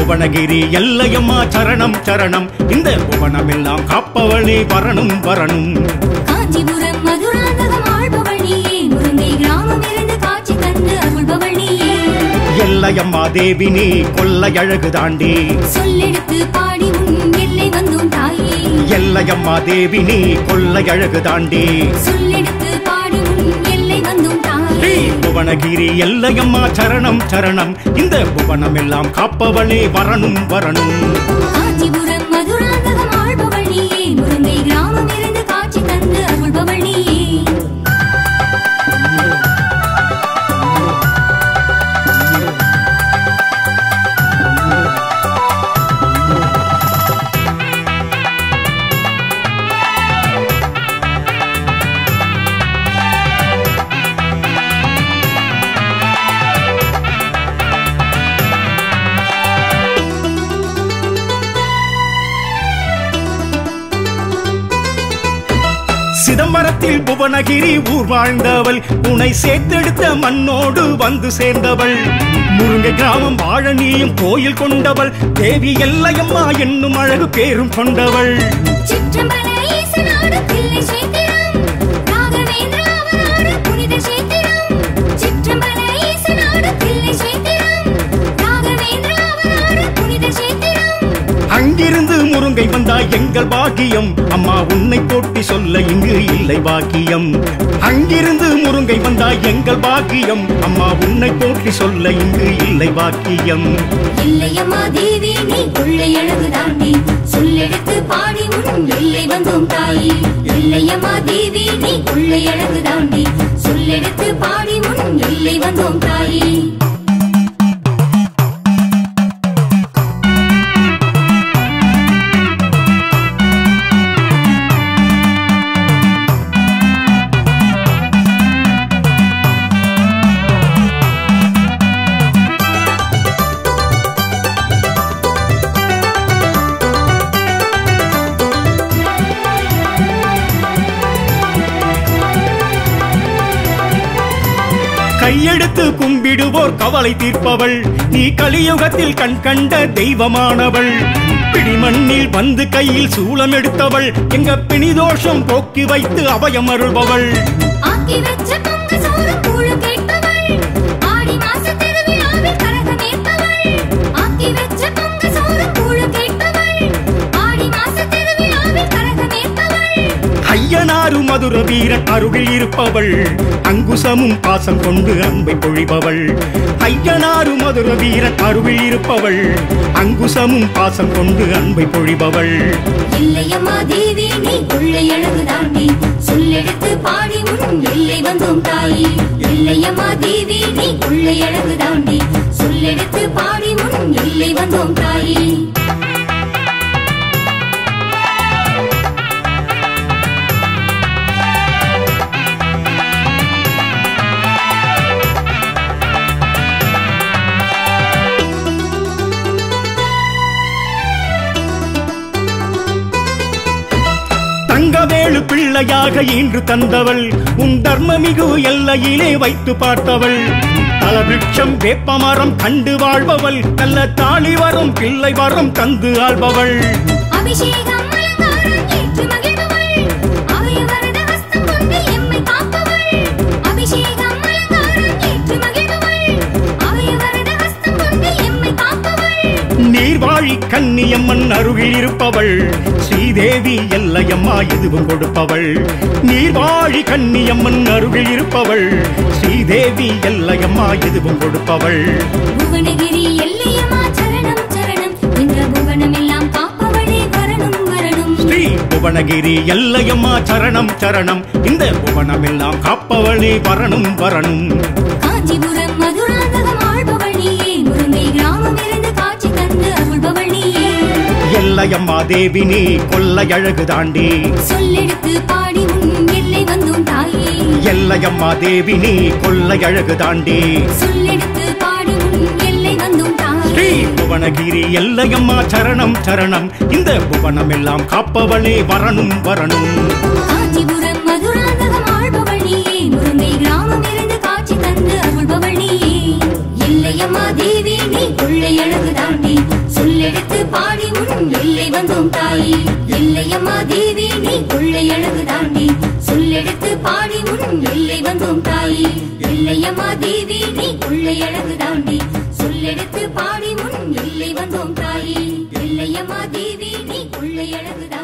புவனகிரி எல்லையம்மா சரணம் சரணம் இந்த புவனமெல்லாம் காப்பவளே வரணும் வரணும் காஞ்சிபுரம் மதுராந்தகம் ஆள்பவள் நீயே முருங்கை கிராமம் இருந்து காட்சி தந்து அருள்பவள் நீயே எல்லையம்மா தேவி நீ கொல்லை அழகு தாண்டி சொல்லெடுத்து பாடி உன் எல்லை வந்தோம் தாயே எல்லையம்மா தேவி நீ கொல்லை அழகு தாண்டி சொல்லெடுத்து பாடி உன் எல்லை வந்தோம் ஸ்ரீ தாயே புவனகிரி எல்லையம்மா சரணம் சரணம் இந்த புவனமெல்லாம் காப்பவளே வரணும் வரணும் காஞ்சிபுரம் மதுராந்தகம் ஆள்பவள் நீயே முருங்கை கிராமம் இருந்து காட்சி தந்து அருள்பவள் நீயே சிதம்பரத்தில் புவனகிரி ஊர் வாழ்ந்தவள் உனை சேர்த்தெடுத்த மண்ணோடு வந்து சேர்ந்தவள் முருங்கை கிராமம் வாழ நீயும் கோயில் கொண்டவள் தேவி எல்லையம்மா என்னும் அழகு பேரும் கொண்டவள் சிற்றம்பல ஈசனாடு தில்லை சேத்திரம் ராகவேந்திர அவனாடு புனித சேத்திரம் சிற்றம்பல ஈசனாடு தில்லை சேத்திரம் ராகவேந்திர அவனாடு புனித சேத்திரம் அங்கிருந்து முருங்கை வந்தா எங்கள் பாக்கியம் அம்மா உன்னை போட்டி சொல்ல இங்கு இல்லை பாக்கியம் அங்கிருந்து முருங்கை வந்தா எங்கள் பாக்கியம் அம்மா உன்னை போட்டி சொல்ல இங்கு இல்லை பாக்கியம் இல்லையம்மா தேவி நீ கொள்ளை அழகு தாண்டி சொல்லெடுத்து பாடி உன் எல்லை வந்தோம் தாயே இல்லையம்மா தேவி நீ கொள்ளை அழகு தாண்டி சொல்லெடுத்து பாடி உன் எல்லை வந்தோம் தாயே கையெடுத்து கும்பிடுவோர் கவலை தீர்ப்பவள் நீ கலியுகத்தில் கண் கண்ட தெய்வமானவள் பிடிமண்ணில் வந்து கையில் சூலம் எடுத்தவள் எங்க பிணிதோஷம் போக்கி வைத்து அபயம் அருள்பவள் ஆக்கி வச்ச பொங்க சோறு கூழு கேட்பவள் ஆடி மாச திருவிழாவில் கரகமேற்பவள் ஆக்கி வச்ச பொங்க சோறு கூழு கேட்பவள் ஆடி மாச திருவிழாவில் கரகமேற்பவள் ஐயனாரு மதுர வீரன் அருகில் இருப்பவள் அங்குசமும் பாசம் கொண்டு அன்பை பொழிபவள் ஐயனாரு மதுர வீரன் அருகில் இருப்பவள் அங்குசமும் பாசம் கொண்டு அன்பை பொழிபவள் இல்லையம்மா தேவி நீ கொள்ளை அழகு தாண்டி சொல்லெடுத்து பாடி உன் எல்லை வந்தோம் தாயே இல்லையம்மா தேவி நீ கொள்ளை அழகு தாண்டி சொல்லெடுத்து பாடி உன் எல்லை வந்தோம் தாயே தங்கவேலு பிள்ளையாக ஈன்று தந்தவள் உன் தர்மமிகு எல்லையிலே வைத்து பார்த்தவள் தலவிருட்சம் வேப்பமரம் கண்டு வாழ்பவள் நல்ல தாலி வரும் பிள்ளை வரம் தந்து ஆள்பவள் அபிஷேகம் அலங்காரம் ஏற்று மகிழ்பவள் அபயவரத ஹஸ்தம் கொண்டு எம்மை காப்பவள் அபிஷேகம் அலங்காரம் ஏற்று மகிழ்பவள் அபயவரத ஹஸ்தம் கொண்டு எம்மை காப்பவள் நீர்வாழி கன்னியம்மன் அருகில் இருப்பவள் ஸ்ரீதேவி எல்லையம்மா இதுவும் கொடுப்பவள் நீர்வாழி கன்னியம்மன் அருகில் இருப்பவள் ஸ்ரீதேவி எல்லையம்மா இதுவும் கொடுப்பவள் புவனகிரி எல்லையம்மா சரணம் சரணம் இந்த புவனம் எல்லாம் காப்பவளே வரணும் வரணும் ஸ்ரீ புவனகிரி எல்லையம்மா சரணம் சரணம் இந்த புவனமெல்லாம் காப்பவளே வரணும் வரணும் காஞ்சிபுரம் மதுராந்தகம் ஆள்பவள் நீயே முருங்கை கிராமம் இருந்து காட்சி தந்து அருள்பவள் நீயே எல்லையம்மா தேவி நீ கொல்லை அழகு தாண்டி சொல்லெடுத்து பாடி உன் எல்லை வந்தோம் தாயே எல்லையம்மா தேவி நீ கொல்லை அழகு தாண்டி சொல்லெடுத்து பாடி உன் எல்லை வந்தோம் ஸ்ரீ தாயே புவனகிரி எல்லையம்மா சரணம் சரணம் இந்த புவனமெல்லாம் காப்பவளே வரணும் வரணும் காஞ்சிபுரம் மதுராந்தகம் ஆள்பவள் நீயே முருங்கை கிராமம் இருந்து காட்சி தந்து அருள்பவள் நீயே எல்லையம்மா தேவி நீ கொள்ளை அழகு தாண்டி வந்தோம் தாயே எல்லையம்மா தேவி நீ கொள்ளை அழகு தாண்டி சொல்லெடுத்து பாடி முன் எல்லை வந்தோம் தாயே எல்லையம்மா தேவி நீ கொள்ளை அழகு தாண்டி சொல்லெடுத்து பாடி முன் எல்லை வந்தோம் தாயே எல்லையம்மா தேவி நீ கொள்ளை அழகு தாண்டி